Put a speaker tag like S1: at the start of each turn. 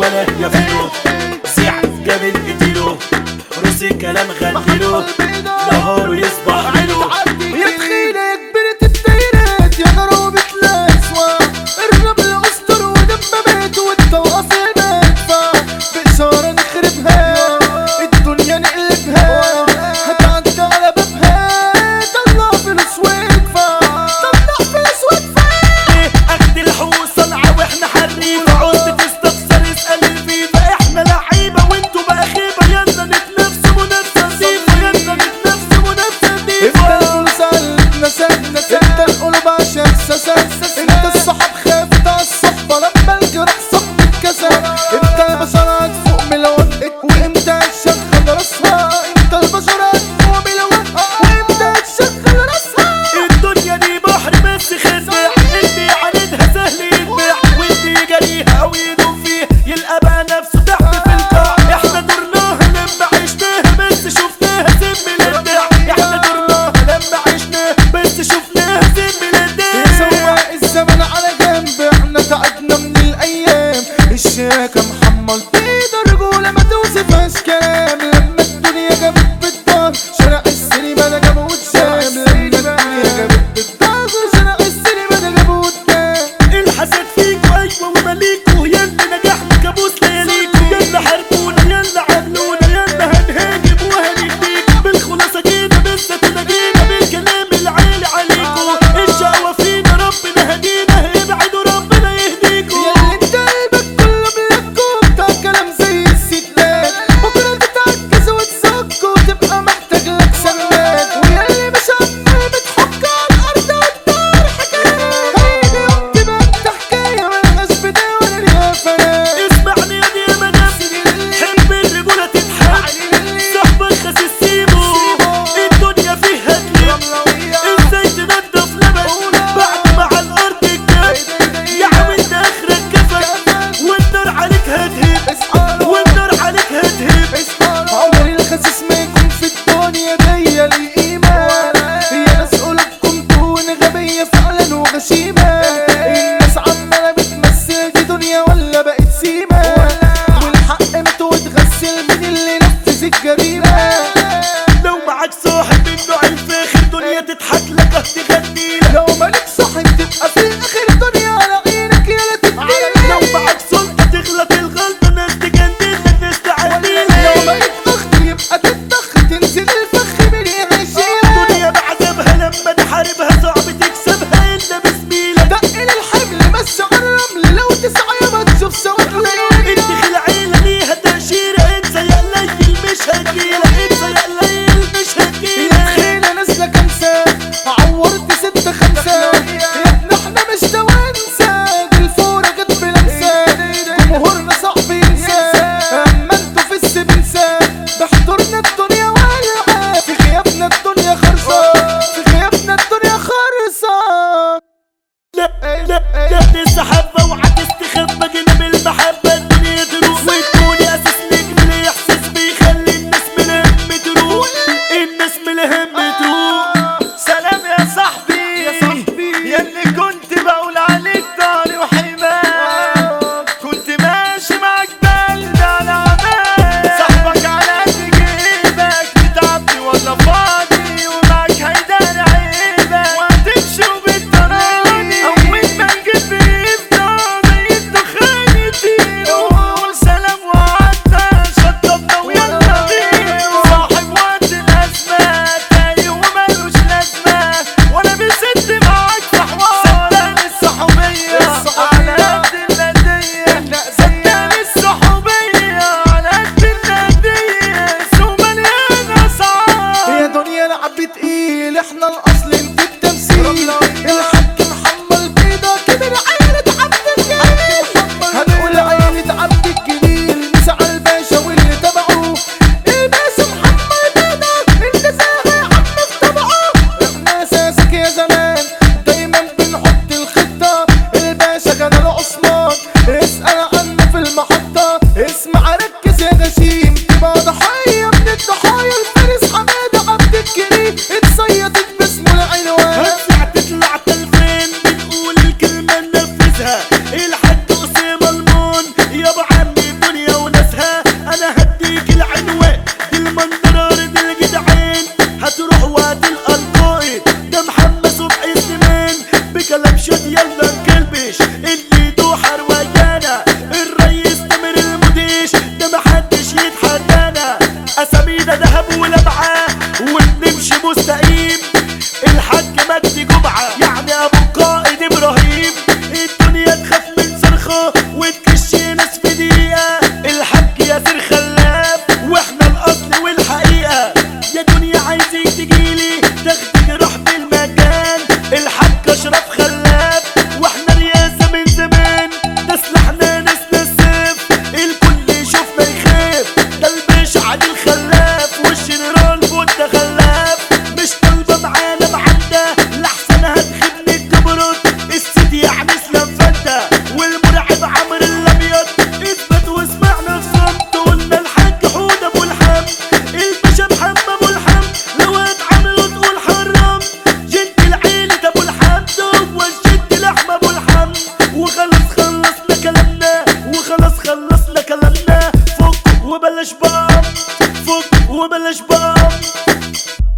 S1: ولا يا فيلو سيع جابل قتلو روسي كلام غنيلو نهاره يصبح عيلو
S2: يا تخيلة يا كبرت الدايرات يا غرابة الأسواق الرمل أسطر ودمامات والتواصل مدفع بإشارة نخربها الدنيا نقلبها هتعدي على بابها طلع فلوس وادفع طلع فلوس وادفع
S1: اخد الحوصة العب واحنا حريفة عود تستخسر اسأل الفيفا احنا لعيبة وانتوا بقى خيبة يلا نتنافسوا منافسة نظيفة يلا نتنافسوا منافسة نظيفة
S2: افضل سألتنا سألنا انت القلوب عشان سسن انت الصحاب خافت على الصحبة لما الجرح صب اتكسر انت البشر فوق ملون وامتى الشغل راسها انت البشر فوق ملون وامتى الشغل راسها
S1: الدنيا دي بحر بس خدع اللي عاندها سهل يتباع واللي جريها او يدوم فيه يلقى بقى نفسه تحت في القاع احنا درناها لما عشناها بس شفناها سم الابداع احنا درناها لما عشناها بس شفناها سم الابداع
S2: سواق الزمن على جنب احنا تعبنا من الايام الشياكة محمل بيد رجولة ما توصفهاش كلام لما الدنيا جابت بالدار شارع السينما ده جابه واتشام لما الدنيا جابت بالدار شارع السينما ده جابه واتشام
S1: الحسد فيكوا ايوه ومليكوا يلا نجحنا كابوس لياليكوا يلا حاربونا يلا عاملونا يلا هنهاجم وهنديكوا بالخلاصه كده بس تنادينا بالكلام العالي عليكوا الشقوه فينا ربنا هدينا ابعدوا ربنا يهديكوا
S2: ياللي انت قلبك كله بلكو بتاع كلام زي الستات بكره تتعكز وتسك وتبقى محتاج لك سندات وياللي مش عمال بتحك على الارض والدار حكايات هيجي يوم تبقى انت حكايه ملهاش بدايه ولا ليها فنان
S1: اسمعني يا دي مدام حب الرجوله تتحب صاحبك خسيس سيبه الدنيا فيها تلم ازاي تنضف لبن بعد ما على الارض الجب يا عم انت اخرك كفن والنار عليك هتهب والنار عليك هتهب
S2: عمري الخسيس ما يكون في الدنيا دي الإيمان هي ناس قلوبكم تكون غبية فعلا وغشيمة الناس عمالة بتمثل دي دنيا ولا بقت سيمة والحق مات واتغسل من اللي نفذ الجريمة
S1: لو معاك صاحب من نوع الفاخر دنيا تضحك لك اه تغني لك
S2: لو مالك صاحب تبقى في آخر الدنيا على عينك يا لا تديني
S1: لو معاك سلطه تغلط الغلطه ناس تجننك ناس تعدي
S2: لو مالك أخت يبقى تتخ تنزل الفخ من يعيشيها
S1: الدنيا بعذابها لما تحاربها صعب تكسبها الا بسبيلك
S2: دقل الحبل بس على الرمل لو تسعى ما تشوف سوا
S1: انت خلع عيلة ليها تأشيرة انسى يا قليل مش هتجيلك انسى يا قليل مش هتجيلك
S2: خينا نازلة كنسة عورت ست خمسة يا ابن احنا مش توانسة دي الفورة جت بلمسة جمهورنا صعب ينسى اما انتوا في السبنسة بحضورنا الدنيا والعة في غيابنا الدنيا خرصة في غيابنا الدنيا خرصة
S1: لا لا لا تستحبى وعتستخبى جنب المحبة الدنيا تروح وتكوني اساس نجم الاحساس بيخلي الناس من الهم تروح الناس من الهم تروح
S3: سلام يا صاحبي
S2: يا صاحبي.
S3: ياللي كنت بقول عليك داري وحماك كنت ماشي معاك بلد على عمال صاحبك على قد جيبك بتعبي ولا فاضي ومعاك هيدار عيبك وهتمشي وبالطريق اول ما نجيب يفضل زي الدخان يطير وقول سلام وعدى شطبنا ويلا بينا صاحب وقت الازمه تايه ومالوش لازمه وانا بست معاك في حوار صدقني الصحوبيه على قد النديه صدقني الصحوبيه على قد النديه سوق مليانه اسعار
S2: يا دنيا لعب تقيل احنا الاصل انت التمثيل الحاج محمد بيضة كبر عينة عبد الجليل هنقول عينة عبد الجليل مسع الباشا واللي تبعه الباشا محمد بيضة انت ساغي عم في طبعه احنا اساسك يا زمان دايما بنحط الخطة الباشا جلال عثمان اسأل عنه في المحطة اسمع ركز يا غشيم تبقى ضحية من الضحايا الفارس حمادة عبد الكريم اتصيدت باسمه العنوان
S1: هتسع تطلع تلفين بنقول الكلمة ننفذها الحد أسامة المون يابا عمي انا هديك العنوان دي المنظرة دي الجدعان هتروح وهتلقى القائد ده محمد صبحي سليمان بكلام شد يلا نكلبش اللي دوحة روايانا الريس تامر المديش ده محدش يتحدانا اسامينا دهب ولمعة وبنمشي مستقيم الحاج مجدي جمعة يعني ابو القائد ابراهيم الدنيا تخاف من صرخة وتكش ناس في دقيقة الحاج ياسر خلاف واحنا الاصل والحقيقة يا دنيا عايزك تجيلي تاخدي جراح بالمكان الحاج اشرف خلاف واحنا رياسة من زمان ده سلاحنا نسنا السيف الكل يشوفنا يخاف ده الباشا عادل خلاف والجنرال بودة خلاف مش طالبة معانا معدة لحسن هتخدني الجبروت السيد يعني اسلام فتة والمرعب عمرو الابيض اثبت واسمعنا في صمت قلنا الحاج حود ابو الحمد الباشا محمد ابو الحمد لو اتعملوا تقول حرام جد العيلة ابو الحمد هو الجد لحمة ابو الحمد وخلاص خلصنا كلامنا وخلاص خلصنا كلامنا فك وبلاش بام فك وبلاش بام